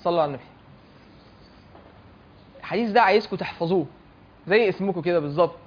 صلوا على النبي الحديث ده عايزكم تحفظوه زي اسمكم كده بالظبط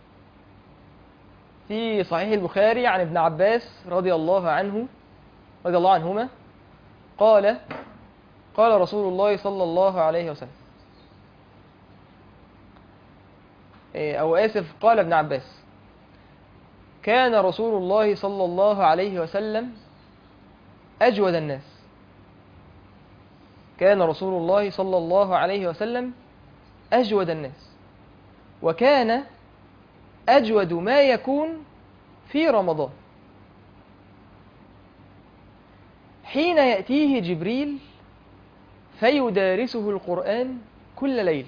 في صحيح البخاري عن ابن عباس رضي الله عنه رضي الله عنهما قال قال رسول الله صلى الله عليه وسلم إيه، أو آسف قال ابن عباس كان رسول الله صلى الله عليه وسلم أجود الناس كان رسول الله صلى الله عليه وسلم أجود الناس وكان أجود ما يكون في رمضان حين يأتيه جبريل فيدارسه القرآن كل ليلة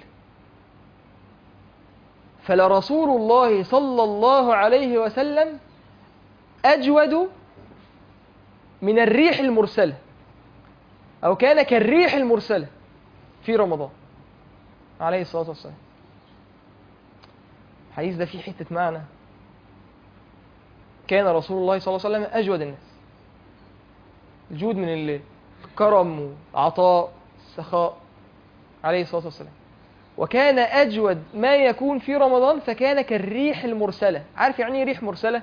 فلرسول الله صلى الله عليه وسلم أجود من الريح المرسلة أو كان كالريح المرسلة في رمضان عليه الصلاة والسلام الحديث ده فيه حتة معنى كان رسول الله صلى الله عليه وسلم أجود الناس الجود من الكرم وعطاء السخاء عليه الصلاة والسلام وكان أجود ما يكون في رمضان فكان كالريح المرسلة عارف يعني ايه ريح مرسلة؟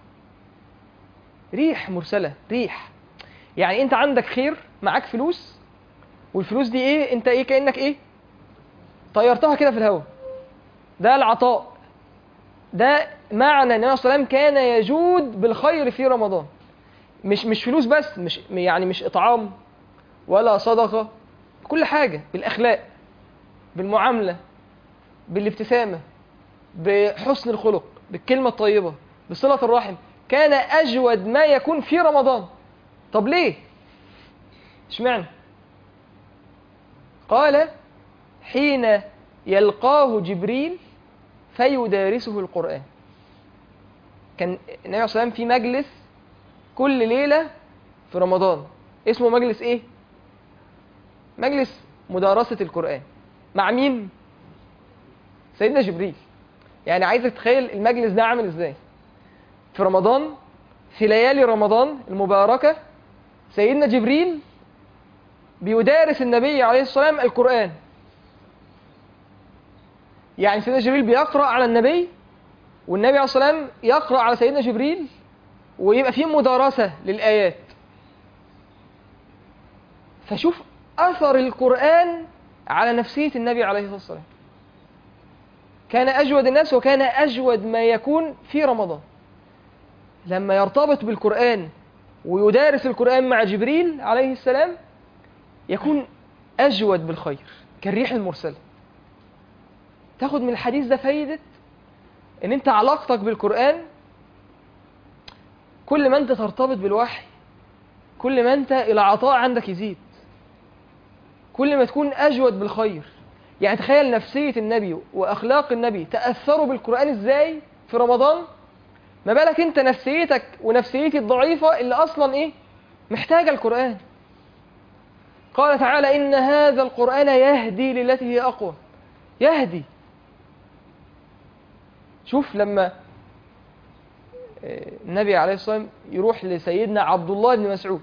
ريح مرسلة ريح يعني انت عندك خير معاك فلوس والفلوس دي ايه انت ايه كأنك ايه طيرتها كده في الهواء ده العطاء ده معنى ان النبي صلى الله عليه وسلم كان يجود بالخير في رمضان مش مش فلوس بس مش يعني مش اطعام ولا صدقه كل حاجه بالاخلاق بالمعامله بالابتسامه بحسن الخلق بالكلمه الطيبه بصله الرحم كان اجود ما يكون في رمضان طب ليه اشمعنى قال حين يلقاه جبريل فيدارسه القرآن كان النبي صلى الله عليه وسلم في مجلس كل ليلة في رمضان اسمه مجلس ايه؟ مجلس مدارسة القرآن مع مين؟ سيدنا جبريل يعني عايزك تتخيل المجلس ده عامل ازاي في رمضان في ليالي رمضان المباركة سيدنا جبريل بيدارس النبي عليه الصلاة والسلام القرآن يعني سيدنا جبريل بيقرأ على النبي والنبي عليه الصلاة والسلام يقرأ على سيدنا جبريل ويبقى فيه مدارسة للآيات فشوف أثر القرآن على نفسية النبي عليه الصلاة والسلام كان أجود الناس وكان أجود ما يكون في رمضان لما يرتبط بالقرآن ويدارس القرآن مع جبريل عليه السلام يكون أجود بالخير كالريح المرسلة تاخد من الحديث ده فايدة ان انت علاقتك بالقرآن كل ما انت ترتبط بالوحي كل ما انت العطاء عندك يزيد كل ما تكون اجود بالخير يعني تخيل نفسية النبي واخلاق النبي تأثروا بالقرآن ازاي في رمضان ما بالك انت نفسيتك ونفسيتي الضعيفة اللي اصلا ايه محتاجة القرآن قال تعالى ان هذا القرآن يهدي للتي هي اقوى يهدي شوف لما النبي عليه الصلاة والسلام يروح لسيدنا عبد الله بن مسعود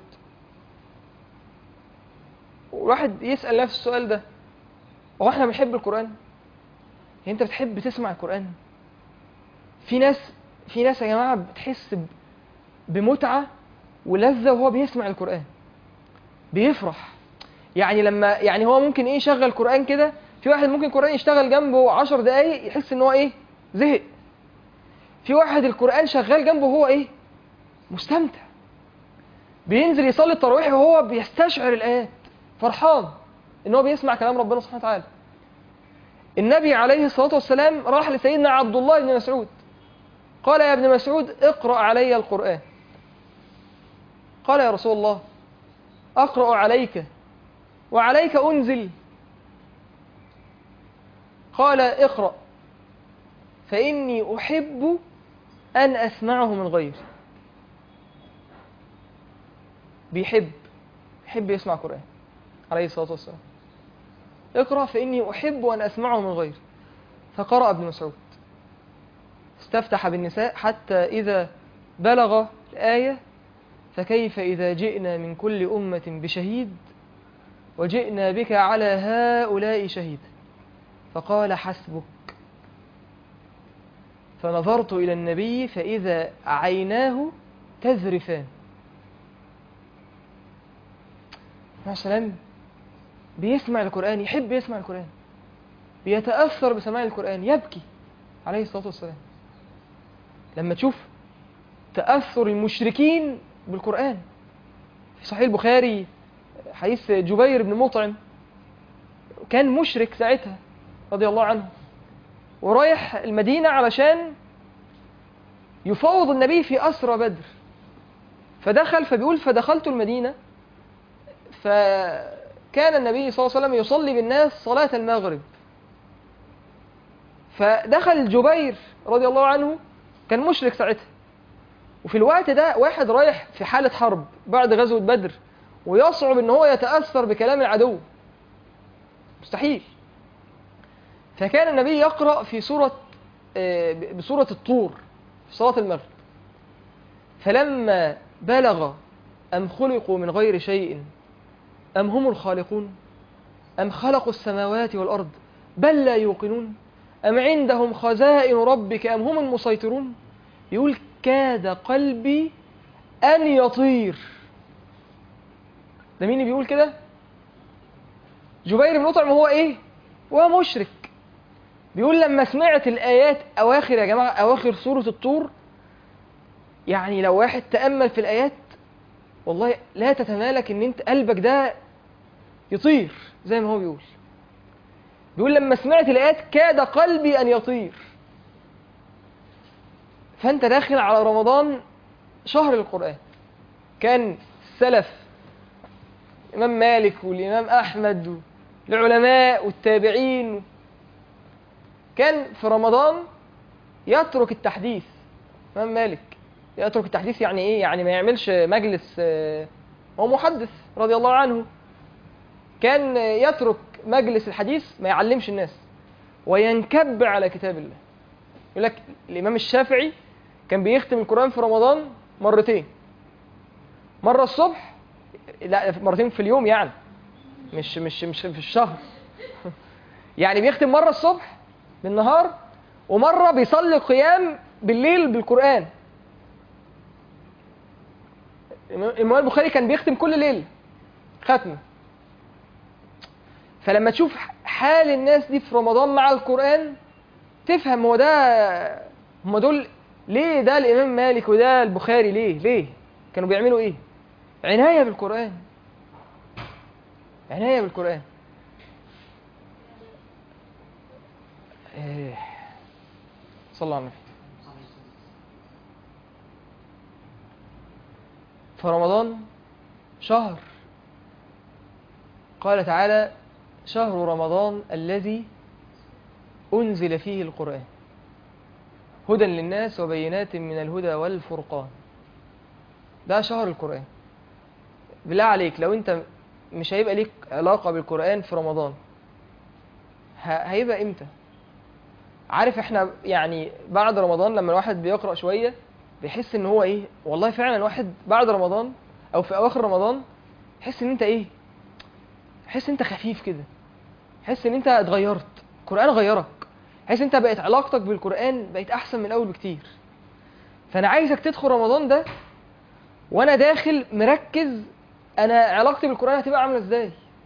والواحد يسأل نفسه السؤال ده هو احنا بنحب القرآن؟ يعني انت بتحب تسمع القرآن؟ في ناس في ناس يا جماعة بتحس بمتعة ولذة وهو بيسمع القرآن بيفرح يعني لما يعني هو ممكن ايه يشغل قرآن كده في واحد ممكن القرآن يشتغل جنبه عشر دقايق يحس ان هو ايه زهق في واحد القرآن شغال جنبه وهو ايه مستمتع بينزل يصلي التراويح وهو بيستشعر الآيات فرحان ان هو بيسمع كلام ربنا سبحانه وتعالى النبي عليه الصلاة والسلام راح لسيدنا عبد الله بن مسعود قال يا ابن مسعود اقرأ علي القرآن قال يا رسول الله أقرأ عليك وعليك أنزل قال اقرأ فإني أحب أن أسمعه من غيري بيحب يحب يسمع قرآن عليه الصلاة والسلام اقرأ فإني أحب أن أسمعه من غيري فقرأ ابن مسعود استفتح بالنساء حتى إذا بلغ الآية فكيف إذا جئنا من كل أمة بشهيد وجئنا بك على هؤلاء شهيدا فقال حسبك فنظرت إلى النبي فإذا عيناه تذرفان عليه السلام بيسمع القرآن يحب يسمع القرآن بيتأثر بسماع القرآن يبكي عليه الصلاة والسلام لما تشوف تأثر المشركين بالقرآن في صحيح البخاري حديث جبير بن مطعم كان مشرك ساعتها رضي الله عنه ورايح المدينة علشان يفاوض النبي في أسرى بدر فدخل فبيقول فدخلت المدينة فكان النبي صلى الله عليه وسلم يصلي بالناس صلاة المغرب فدخل جبير رضي الله عنه كان مشرك ساعتها وفي الوقت ده واحد رايح في حالة حرب بعد غزوة بدر ويصعب ان هو يتأثر بكلام العدو مستحيل فكان النبي يقرأ في سورة آه، بسورة الطور في صلاة المغرب فلما بلغ أم خلقوا من غير شيء أم هم الخالقون أم خلقوا السماوات والأرض بل لا يوقنون أم عندهم خزائن ربك أم هم المسيطرون يقول كاد قلبي أن يطير ده مين اللي بيقول كده جبير بن مطعم هو ايه هو مشرك بيقول لما سمعت الآيات أواخر يا جماعة أواخر سورة الطور يعني لو واحد تأمل في الآيات والله لا تتمالك إن أنت قلبك ده يطير زي ما هو بيقول بيقول لما سمعت الآيات كاد قلبي أن يطير فأنت داخل على رمضان شهر القرآن كان السلف الإمام مالك والإمام أحمد والعلماء والتابعين كان في رمضان يترك التحديث الإمام مالك يترك التحديث يعني إيه؟ يعني ما يعملش مجلس آه، هو محدث رضي الله عنه كان يترك مجلس الحديث ما يعلمش الناس وينكب على كتاب الله يقول لك الإمام الشافعي كان بيختم القرآن في رمضان مرتين مرة الصبح لا مرتين في اليوم يعني مش مش مش في الشهر يعني بيختم مرة الصبح بالنهار ومرة بيصلي قيام بالليل بالقرآن الإمام البخاري كان بيختم كل ليلة ختمة فلما تشوف حال الناس دي في رمضان مع القرآن تفهم هو ده هم دول ليه ده الإمام مالك وده البخاري ليه ليه كانوا بيعملوا إيه عناية بالقرآن عناية بالقرآن إيه. صلى الله عليه وسلم فرمضان شهر قال تعالى شهر رمضان الذي أنزل فيه القرآن هدى للناس وبينات من الهدى والفرقان ده شهر القرآن بالله عليك لو انت مش هيبقى ليك علاقة بالقرآن في رمضان ه- هيبقى امتى عارف احنا يعني بعد رمضان لما الواحد بيقرأ شوية بيحس ان هو ايه والله فعلا الواحد بعد رمضان او في اواخر رمضان يحس ان انت ايه تحس انت خفيف كده تحس ان انت اتغيرت القرآن غيرك تحس انت بقت علاقتك بالقرآن بقت احسن من الاول بكتير فانا عايزك تدخل رمضان ده وانا داخل مركز انا علاقتي بالقرآن هتبقى عاملة ازاي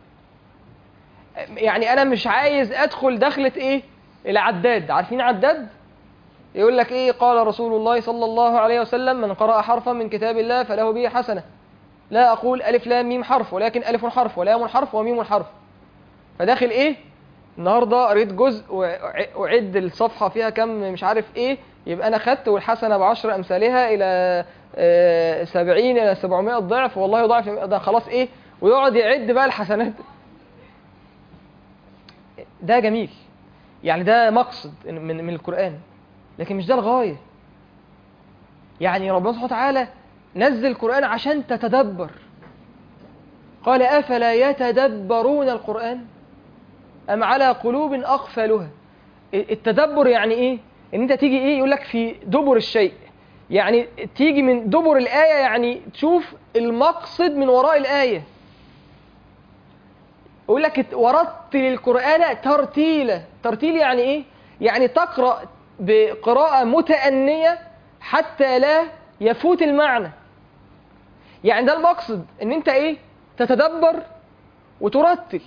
يعني انا مش عايز ادخل دخلة ايه العداد عارفين عداد يقول لك ايه قال رسول الله صلى الله عليه وسلم من قرأ حرفا من كتاب الله فله به حسنة لا اقول الف لام ميم حرف ولكن الف حرف ولام حرف وميم حرف فداخل ايه النهارده قريت جزء وع- وعد الصفحه فيها كم مش عارف ايه يبقى انا خدت والحسنه بعشر امثالها الى آه، 70 الى 700 ضعف والله يضاعف ده خلاص ايه ويقعد يعد بقى الحسنات ده جميل يعني ده مقصد من من القران لكن مش ده الغايه يعني ربنا سبحانه وتعالى نزل القرآن عشان تتدبر قال أفلا يتدبرون القرآن أم على قلوب أقفلها التدبر يعني إيه؟ إن أنت تيجي إيه يقول لك في دبر الشيء يعني تيجي من دبر الآية يعني تشوف المقصد من وراء الآية يقول لك ات- ورتل القرآن ترتيلا ترتيل يعني ايه يعني تقرأ بقراءة متأنية حتى لا يفوت المعنى يعني ده المقصد ان انت ايه تتدبر وترتل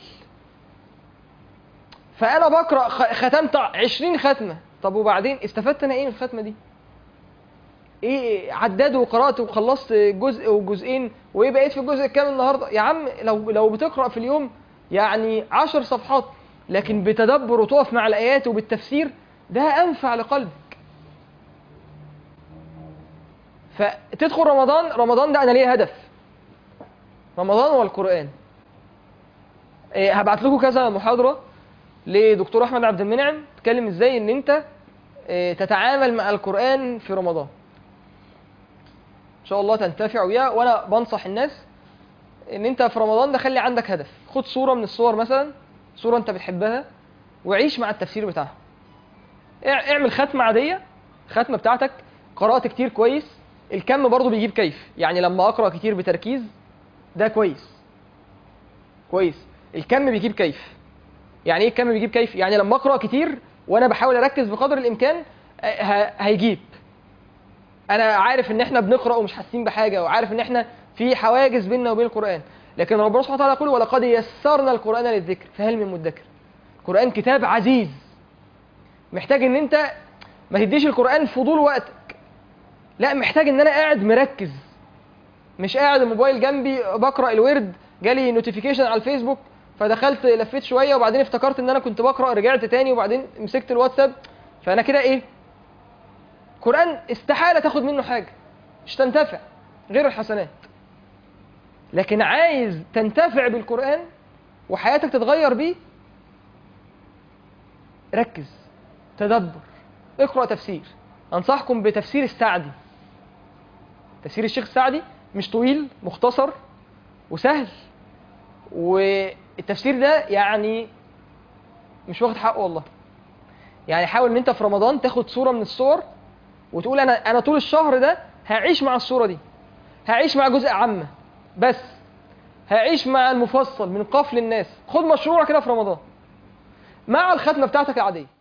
فانا بقرا خ- ختمت 20 ختمه طب وبعدين استفدت انا ايه من الختمه دي ايه عداد وقرات وخلصت جزء وجزئين وايه بقيت في الجزء الكامل النهارده يا عم لو لو بتقرا في اليوم يعني 10 صفحات لكن بتدبر وتقف مع الايات وبالتفسير ده انفع لقلبك فتدخل رمضان رمضان ده انا ليه هدف رمضان والقران إيه هبعت لكم كذا محاضره لدكتور احمد عبد المنعم اتكلم ازاي ان انت إيه، تتعامل مع القران في رمضان ان شاء الله تنتفع بيها وانا بنصح الناس ان انت في رمضان ده خلي عندك هدف خد صوره من الصور مثلا صوره انت بتحبها وعيش مع التفسير بتاعها اع- اعمل ختمه عاديه ختمه بتاعتك قرات كتير كويس الكم برضو بيجيب كيف يعني لما اقرا كتير بتركيز ده كويس كويس الكم بيجيب كيف يعني ايه الكم بيجيب كيف يعني لما اقرا كتير وانا بحاول اركز بقدر الامكان آه، ه- هيجيب انا عارف ان احنا بنقرا ومش حاسين بحاجه وعارف ان احنا في حواجز بيننا وبين القران لكن ربنا سبحانه وتعالى يقول ولقد يسرنا القران للذكر فهل من مدكر القران كتاب عزيز محتاج ان انت ما تديش القران فضول وقتك لا محتاج ان انا قاعد مركز مش قاعد الموبايل جنبي بقرا الورد جالي نوتيفيكيشن على الفيسبوك فدخلت لفيت شويه وبعدين افتكرت ان انا كنت بقرا رجعت تاني وبعدين مسكت الواتساب فانا كده ايه قرآن استحالة تاخد منه حاجة مش تنتفع غير الحسنات لكن عايز تنتفع بالقرآن وحياتك تتغير بيه ركز تدبر اقرأ تفسير أنصحكم بتفسير السعدي تفسير الشيخ السعدي مش طويل مختصر وسهل والتفسير ده يعني مش واخد حقه والله يعني حاول ان انت في رمضان تاخد صورة من الصور وتقول انا انا طول الشهر ده هعيش مع الصورة دي هعيش مع جزء عامة بس هعيش مع المفصل من قاف للناس خد مشروع كده في رمضان مع الختمة بتاعتك العادية